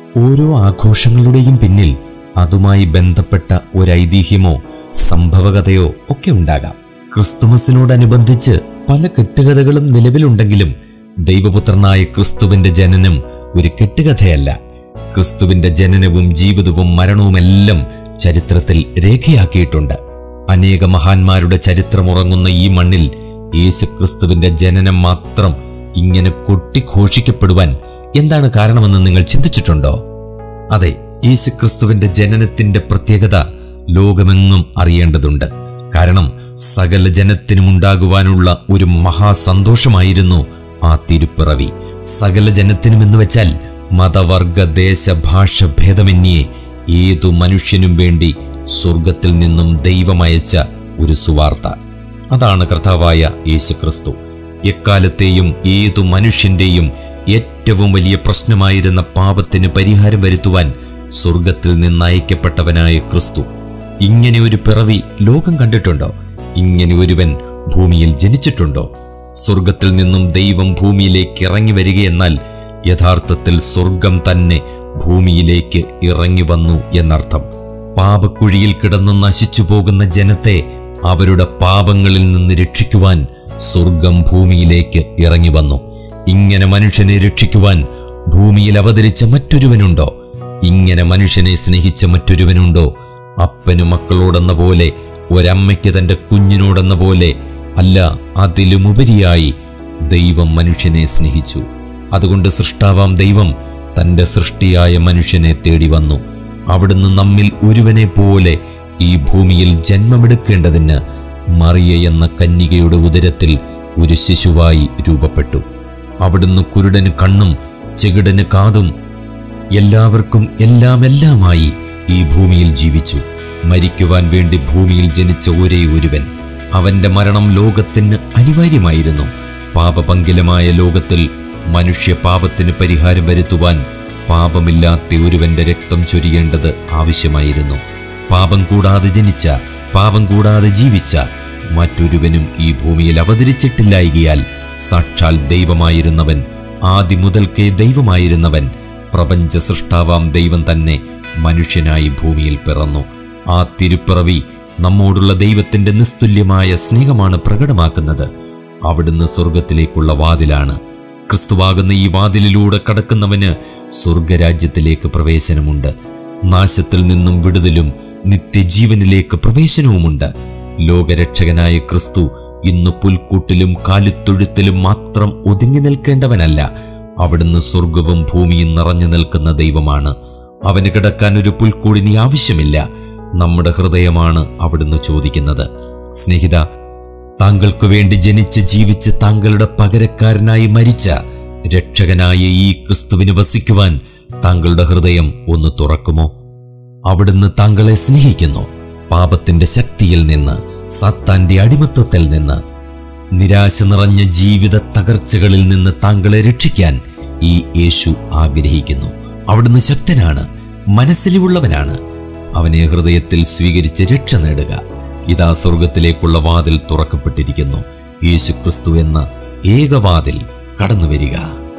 ഓരോ ആഘോഷങ്ങളുടെയും പിന്നിൽ അതുമായി ബന്ധപ്പെട്ട ഒരു ഐതിഹ്യമോ സംഭവകഥയോ ഒക്കെ ഉണ്ടാകാം ക്രിസ്തുമസിനോടനുബന്ധിച്ച് പല കെട്ടുകഥകളും നിലവിലുണ്ടെങ്കിലും ദൈവപുത്രനായ ക്രിസ്തുവിന്റെ ജനനം ഒരു കെട്ടുകഥയല്ല ക്രിസ്തുവിന്റെ ജനനവും ജീവിതവും മരണവുമെല്ലാം ചരിത്രത്തിൽ രേഖയാക്കിയിട്ടുണ്ട് അനേക മഹാന്മാരുടെ ചരിത്രമുറങ്ങുന്ന ഈ മണ്ണിൽ യേശു ക്രിസ്തുവിന്റെ ജനനം മാത്രം ഇങ്ങനെ കൊട്ടിഘോഷിക്കപ്പെടുവാൻ എന്താണ് കാരണമെന്ന് നിങ്ങൾ ചിന്തിച്ചിട്ടുണ്ടോ അതെ യേശു ക്രിസ്തുവിന്റെ ജനനത്തിന്റെ പ്രത്യേകത ലോകമെങ്ങും അറിയേണ്ടതുണ്ട് കാരണം സകല ജനത്തിനും ഉണ്ടാകുവാനുള്ള ഒരു മഹാസന്തോഷമായിരുന്നു ആ തിരുപ്പിറവി സകല ജനത്തിനും എന്ന് വെച്ചാൽ മതവർഗ ദേശ ഭാഷ ഭേദമന്യേ ഏതു മനുഷ്യനും വേണ്ടി സ്വർഗത്തിൽ നിന്നും ദൈവമയച്ച ഒരു സുവാർത്ത അതാണ് കർത്താവായ യേശു ക്രിസ്തു എക്കാലത്തെയും ഏതു മനുഷ്യന്റെയും ഏറ്റവും വലിയ പ്രശ്നമായിരുന്ന പാപത്തിന് പരിഹാരം വരുത്തുവാൻ സ്വർഗത്തിൽ നിന്ന് അയക്കപ്പെട്ടവനായ ക്രിസ്തു ഇങ്ങനെ ഒരു പിറവി ലോകം കണ്ടിട്ടുണ്ടോ ഇങ്ങനെ ഒരുവൻ ഭൂമിയിൽ ജനിച്ചിട്ടുണ്ടോ സ്വർഗത്തിൽ നിന്നും ദൈവം ഭൂമിയിലേക്ക് ഇറങ്ങി വരികയെന്നാൽ യഥാർത്ഥത്തിൽ സ്വർഗം തന്നെ ഭൂമിയിലേക്ക് ഇറങ്ങി വന്നു എന്നർത്ഥം പാപക്കുഴിയിൽ കിടന്ന് നശിച്ചു പോകുന്ന ജനത്തെ അവരുടെ പാപങ്ങളിൽ നിന്ന് രക്ഷിക്കുവാൻ സ്വർഗം ഭൂമിയിലേക്ക് ഇറങ്ങി വന്നു ഇങ്ങനെ മനുഷ്യനെ രക്ഷിക്കുവാൻ ഭൂമിയിൽ അവതരിച്ച മറ്റൊരുവനുണ്ടോ ഇങ്ങനെ മനുഷ്യനെ സ്നേഹിച്ച മറ്റൊരുവനുണ്ടോ അപ്പനു മക്കളോടെന്ന പോലെ ഒരമ്മയ്ക്ക് തന്റെ കുഞ്ഞിനോടെന്ന പോലെ അല്ല അതിലുമുപരിയായി ദൈവം മനുഷ്യനെ സ്നേഹിച്ചു അതുകൊണ്ട് സൃഷ്ടാവാം ദൈവം തന്റെ സൃഷ്ടിയായ മനുഷ്യനെ തേടി വന്നു അവിടുന്ന് നമ്മിൽ ഒരുവനെ പോലെ ഈ ഭൂമിയിൽ ജന്മമെടുക്കേണ്ടതിന് മറിയ എന്ന കന്യകയുടെ ഉദരത്തിൽ ഒരു ശിശുവായി രൂപപ്പെട്ടു അവിടുന്ന് കുരുടന് കണ്ണും ചെകിടന് കാതും എല്ലാവർക്കും എല്ലാം എല്ലാമായി ഈ ഭൂമിയിൽ ജീവിച്ചു മരിക്കുവാൻ വേണ്ടി ഭൂമിയിൽ ജനിച്ച ഒരേ ഒരുവൻ അവന്റെ മരണം ലോകത്തിന് അനിവാര്യമായിരുന്നു പാപപങ്കിലമായ ലോകത്തിൽ മനുഷ്യ പാപത്തിന് പരിഹാരം വരുത്തുവാൻ പാപമില്ലാത്ത ഒരുവന്റെ രക്തം ചൊരിയേണ്ടത് ആവശ്യമായിരുന്നു പാപം കൂടാതെ ജനിച്ച പാപം കൂടാതെ ജീവിച്ച മറ്റൊരുവനും ഈ ഭൂമിയിൽ അവതരിച്ചിട്ടില്ലായികയാൽ സാക്ഷാൽ ദൈവമായിരുന്നവൻ ആദ്യം മുതൽക്കേ ദൈവമായിരുന്നവൻ പ്രപഞ്ച സൃഷ്ടാവാം ദൈവം തന്നെ മനുഷ്യനായി ഭൂമിയിൽ പിറന്നു ആ തിരുപ്പിറവി നമ്മോടുള്ള ദൈവത്തിന്റെ നിസ്തുല്യമായ സ്നേഹമാണ് പ്രകടമാക്കുന്നത് അവിടുന്ന് സ്വർഗത്തിലേക്കുള്ള വാതിലാണ് ക്രിസ്തുവാകുന്ന ഈ വാതിലിലൂടെ കടക്കുന്നവന് സ്വർഗരാജ്യത്തിലേക്ക് പ്രവേശനമുണ്ട് നാശത്തിൽ നിന്നും വിടുതലും നിത്യജീവനിലേക്ക് പ്രവേശനവുമുണ്ട് ലോകരക്ഷകനായ ക്രിസ്തു ഇന്ന് പുൽക്കൂട്ടിലും കാലിത്തൊഴുത്തിലും മാത്രം ഒതുങ്ങി നിൽക്കേണ്ടവനല്ല അവിടുന്ന് സ്വർഗവും ഭൂമിയും നിറഞ്ഞു നിൽക്കുന്ന ദൈവമാണ് അവന് കിടക്കാൻ ഒരു പുൽക്കൂടിനി ആവശ്യമില്ല നമ്മുടെ ഹൃദയമാണ് അവിടുന്ന് ചോദിക്കുന്നത് സ്നേഹിത താങ്കൾക്ക് വേണ്ടി ജനിച്ച് ജീവിച്ച് താങ്കളുടെ പകരക്കാരനായി മരിച്ച രക്ഷകനായ ഈ ക്രിസ്തുവിന് വസിക്കുവാൻ താങ്കളുടെ ഹൃദയം ഒന്ന് തുറക്കുമോ അവിടുന്ന് താങ്കളെ സ്നേഹിക്കുന്നു പാപത്തിന്റെ ശക്തിയിൽ നിന്ന് സത്താന്റെ അടിമത്വത്തിൽ നിന്ന് നിരാശ നിറഞ്ഞ ജീവിത തകർച്ചകളിൽ നിന്ന് താങ്കളെ രക്ഷിക്കാൻ ഈ യേശു ആഗ്രഹിക്കുന്നു അവിടുന്ന് ശക്തനാണ് മനസ്സിലുള്ളവനാണ് അവനെ ഹൃദയത്തിൽ സ്വീകരിച്ച് രക്ഷ നേടുക ഇതാ സ്വർഗത്തിലേക്കുള്ള വാതിൽ തുറക്കപ്പെട്ടിരിക്കുന്നു യേശു ക്രിസ്തു എന്ന ഏകവാതിൽ കടന്നു വരിക